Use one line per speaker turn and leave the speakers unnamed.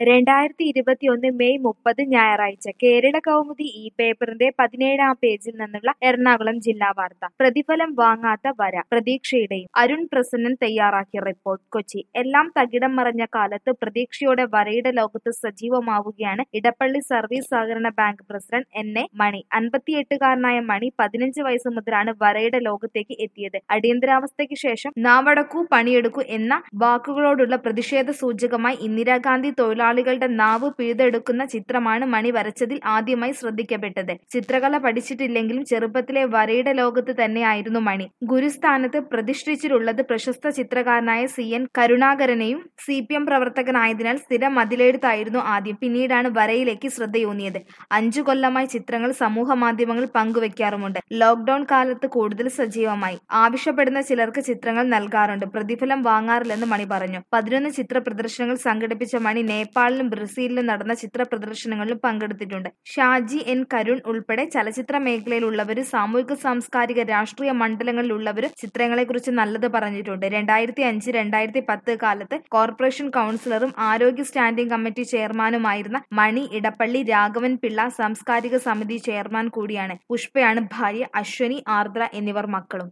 രണ്ടായിരത്തി ഇരുപത്തിയൊന്ന് മെയ് മുപ്പത് ഞായറാഴ്ച കേരള കൗമുദി ഈ പേപ്പറിന്റെ പതിനേഴാം പേജിൽ നിന്നുള്ള എറണാകുളം ജില്ലാ വാർത്ത പ്രതിഫലം വാങ്ങാത്ത വര പ്രതീക്ഷയുടെയും അരുൺ പ്രസന്നൻ തയ്യാറാക്കിയ റിപ്പോർട്ട് കൊച്ചി എല്ലാം തകിടം മറഞ്ഞ കാലത്ത് പ്രതീക്ഷയോടെ വരയുടെ ലോകത്ത് സജീവമാവുകയാണ് ഇടപ്പള്ളി സർവീസ് സഹകരണ bank president N A Mani അൻപത്തിയെട്ടുകാരനായ മണി പതിനഞ്ച് വയസ്സ് മുതലാണ് വരയുടെ ലോകത്തേക്ക് എത്തിയത് അടിയന്തരാവസ്ഥയ്ക്ക് ശേഷം നാവടക്കൂ പണിയെടുക്കൂ എന്ന വാക്കുകളോടുള്ള പ്രതിഷേധ സൂചകമായി ഇന്ദിരാഗാന്ധി തൊഴിലാളികളുടെ നാവ് പിഴുതെടുക്കുന്ന ചിത്രമാണ് മണി വരച്ചതിൽ ആദ്യമായി ശ്രദ്ധിക്കപ്പെട്ടത് ചിത്രകല പഠിച്ചിട്ടില്ലെങ്കിലും ചെറുപ്പത്തിലെ വരയുടെ ലോകത്ത് തന്നെയായിരുന്നു മണി ഗുരുസ്ഥാനത്ത് പ്രതിഷ്ഠിച്ചിട്ടുള്ളത് പ്രശസ്ത ചിത്രകാരനായ സി എൻ കരുണാകരനെയും സി പി എം പ്രവർത്തകനായതിനാൽ സ്ഥിരം മതിലെഴുത്തായിരുന്നു ആദ്യം പിന്നീടാണ് വരയിലേക്ക് ശ്രദ്ധയൂന്നിയത് അഞ്ചു കൊല്ലമായി ചിത്രങ്ങൾ സമൂഹ മാധ്യമങ്ങളിൽ പങ്കുവെക്കാറുമുണ്ട് ലോക്ഡൌൺ കാലത്ത് കൂടുതൽ സജീവമായി ആവശ്യപ്പെടുന്ന ചിലർക്ക് ചിത്രങ്ങൾ നൽകാറുണ്ട് പ്രതിഫലം വാങ്ങാറില്ലെന്ന് മണി പറഞ്ഞു പതിനൊന്ന് ചിത്ര പ്രദർശനങ്ങൾ സംഘടിപ്പിച്ച മണി നേപ്പാളിലും ബ്രസീലിലും നടന്ന ചിത്ര പ്രദർശനങ്ങളിലും പങ്കെടുത്തിട്ടുണ്ട് ഷാജി എൻ കരുൺ ഉൾപ്പെടെ ചലച്ചിത്ര മേഖലയിലുള്ളവരും സാമൂഹിക സാംസ്കാരിക രാഷ്ട്രീയ മണ്ഡലങ്ങളിലുള്ളവരും ചിത്രങ്ങളെക്കുറിച്ച് നല്ലത് പറഞ്ഞിട്ടുണ്ട് രണ്ടായിരത്തി അഞ്ച് രണ്ടായിരത്തി പത്ത് കാലത്ത് കോർപ്പറേഷൻ കൗൺസിലറും ആരോഗ്യ സ്റ്റാൻഡിംഗ് കമ്മിറ്റി ചെയർമാനുമായിരുന്ന മണി ഇടപ്പള്ളി രാഘവൻ പിള്ള സാംസ്കാരിക സമിതി ചെയർമാൻ കൂടിയാണ് പുഷ്പയാണ് ഭാര്യ അശ്വനി ആർദ്ര എന്നിവർ മക്കളും